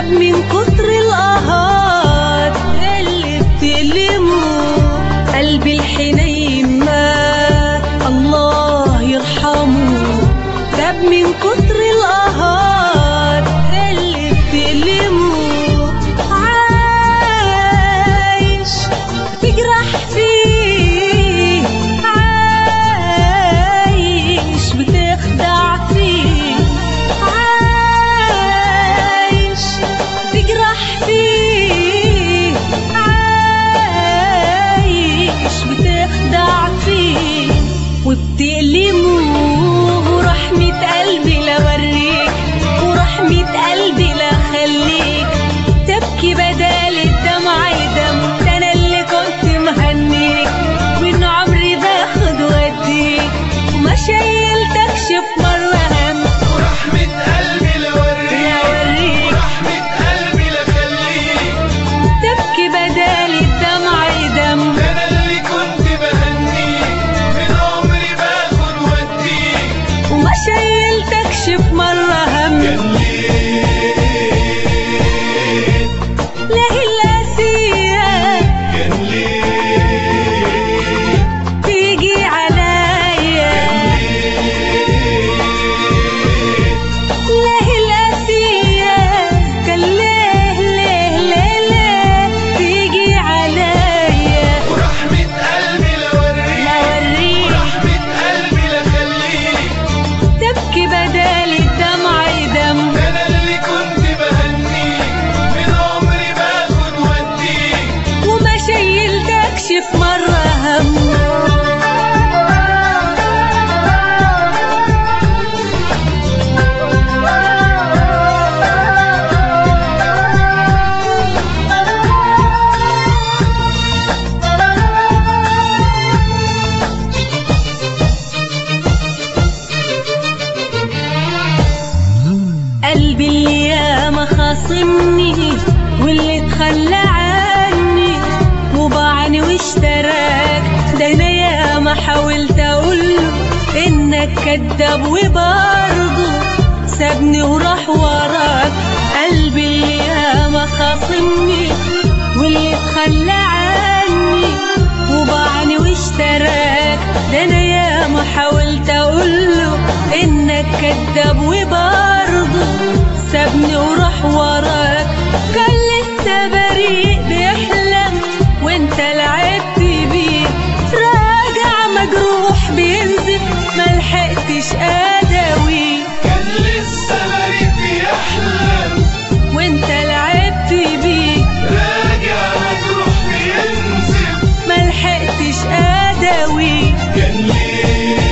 من كتر القهار اللي بتألمه قلبي الحنين مات الله يرحمه تاب من كتر القهار اللي بتألمه عايش تجرح فيه عايش بتخدع فيه عايش تجرح فيه عايش بتخدع فيه وبتألمه ورحمة قلبي لوريك ورحمة قلبي لخليك تبكي بدال الدمع دم ده انا اللي كنت مهنيك من عمري باخد واديك وما شيلتكش في مرة هم ورحمة قلبي لوريك لوريك ورحمة قلبي لخليك تبكي بدال الدمع دم ده انا اللي كنت بهنيك من عمري باخد واديك وما شيلتكش في مرة هم كان ليه لا القاسية كان ليه تيجي عليا لا القاسية كان ليه ليه ليه ليه تيجي عليا ورحمة قلبي لوريك لوريك ورحمة قلبي لخليك تبكي بدال الدمع دم ده انا اللي كنت بهنيك من عمري باخد واديك وما شيلتكش في مرة هم قلبي اللي ياما خاصمني واللي اتخلى عني وباعني واشتراك ده انا ياما حاولت اقوله انك كداب وبرضه سابني وراح وراك قلبي اللي ياما خاصمني واللي اتخلى عني وباعني واشتراك ده انا ياما حاولت اقوله انك كداب وبرضه سابني وراح وراك كان لسه بريء بيحلم وانت لعبت بيه راجع مجروح بينزف ملحقتش اداوي كان لسه بريء بيحلم وانت لعبت بيه راجع مجروح بينزف ملحقتش اداوي كان ليه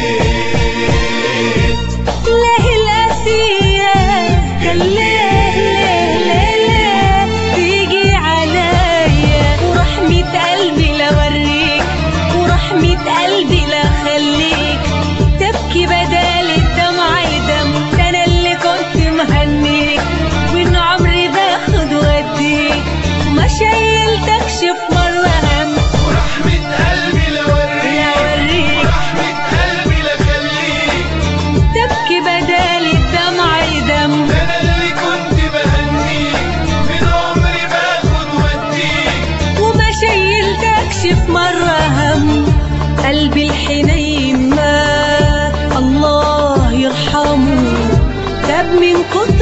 ليه القاسية كان ليه ليه ليه ليه تيجي عليا ورحمة قلبي لوريك ورحمة قلبي لخليك تبكي بدال الدمع دم ده انا اللي كنت مهنيك من عمري باخد واديك وما شيلتكش في مرة هم ورحمة قلبي لوريك لوريك ورحمة قلبي لخليك تبكي بدال الدمع دم ده انا اللي كنت بهنيك من عمري باخد واديك وما شيلتكش في مرة هم قلبي الحنين مات الله يرحمه تاب من كتر